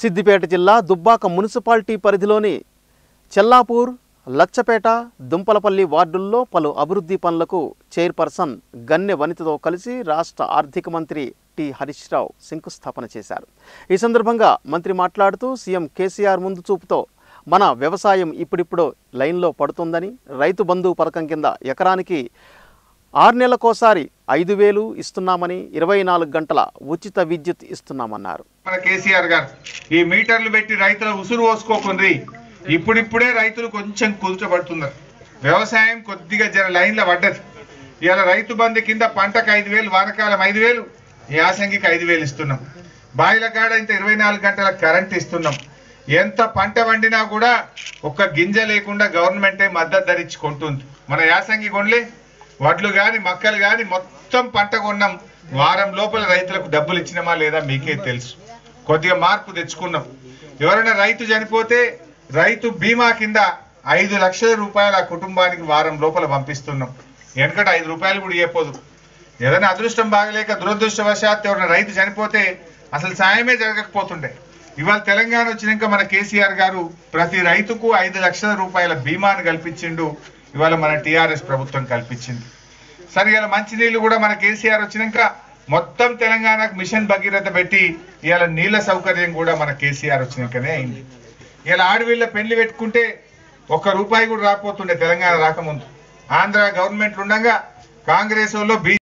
సిద్దిపేట జిల్లా దుబ్బాక మున్సిపాలిటీ పరిధిలోని చెల్లాపూర్ లచ్చపేట దుంపలపల్లి వార్డుల్లో పలు అభివృద్ధి పనులకు చైర్పర్సన్ గన్నె వనితతో కలిసి రాష్ట్ర ఆర్థిక మంత్రి టి హరీష్ రావు శంకుస్థాపన చేశారు ఈ సందర్భంగా మంత్రి మాట్లాడుతూ సీఎం కేసీఆర్ ముందు చూపుతో మన వ్యవసాయం ఇప్పుడిప్పుడు లైన్లో పడుతుందని రైతు బంధు పథకం కింద ఎకరానికి ఆరు నెలలకోసారి ఐదు వేలు ఇస్తున్నామని ఇరవై నాలుగు గంటల ఉచిత విద్యుత్ ఇస్తున్నామన్నారు మన కేసీఆర్ గారు ఈ మీటర్లు పెట్టి రైతుల ఉసురు పోసుకోకుండ్రి ఇప్పుడిప్పుడే రైతులు కొంచెం కూల్చబడుతున్నారు వ్యవసాయం కొద్దిగా జర లైన్ల పడ్డది ఇవాళ రైతు బంధు కింద పంటకు ఐదు వేలు వానకాలం ఐదు వేలు యాసంగికి ఐదు వేలు ఇస్తున్నాం బాయిల కాడ ఇంత ఇరవై నాలుగు గంటల కరెంట్ ఇస్తున్నాం ఎంత పంట వండినా కూడా ఒక్క గింజ లేకుండా గవర్నమెంటే మద్దతు ధర ఇచ్చి కొంటుంది మన యాసంగి కొనలే వడ్లు గాని మక్కలు గాని మొత్తం పంట కొన్నాం వారం లోపల రైతులకు డబ్బులు ఇచ్చినామా లేదా మీకే తెలుసు కొద్దిగా మార్పు తెచ్చుకున్నాం ఎవరైనా రైతు చనిపోతే రైతు బీమా కింద ఐదు లక్షల రూపాయల ఆ కుటుంబానికి వారం లోపల పంపిస్తున్నాం వెనకట ఐదు రూపాయలు కూడా ఇవ్వపోదు ఏదైనా అదృష్టం బాగలేక దురదృష్టవశాత్తు ఎవరైనా రైతు చనిపోతే అసలు సాయమే జరగకపోతుండే ఇవాళ తెలంగాణ వచ్చినాక మన కేసీఆర్ గారు ప్రతి రైతుకు ఐదు లక్షల రూపాయల బీమాను కల్పించిండు ఇవాళ మన టీఆర్ఎస్ ప్రభుత్వం కల్పించింది సరే ఇలా మంచినీళ్ళు కూడా మన కేసీఆర్ వచ్చినాక మొత్తం తెలంగాణకు మిషన్ భగీరథ పెట్టి ఇవాళ నీళ్ళ సౌకర్యం కూడా మన కేసీఆర్ వచ్చినాకనే అయింది ఇలా ఆడవిళ్ళ పెళ్లి పెట్టుకుంటే ఒక్క రూపాయి కూడా రాకపోతుండే తెలంగాణ రాకముందు ఆంధ్ర గవర్నమెంట్ ఉండగా కాంగ్రెస్ వాళ్ళు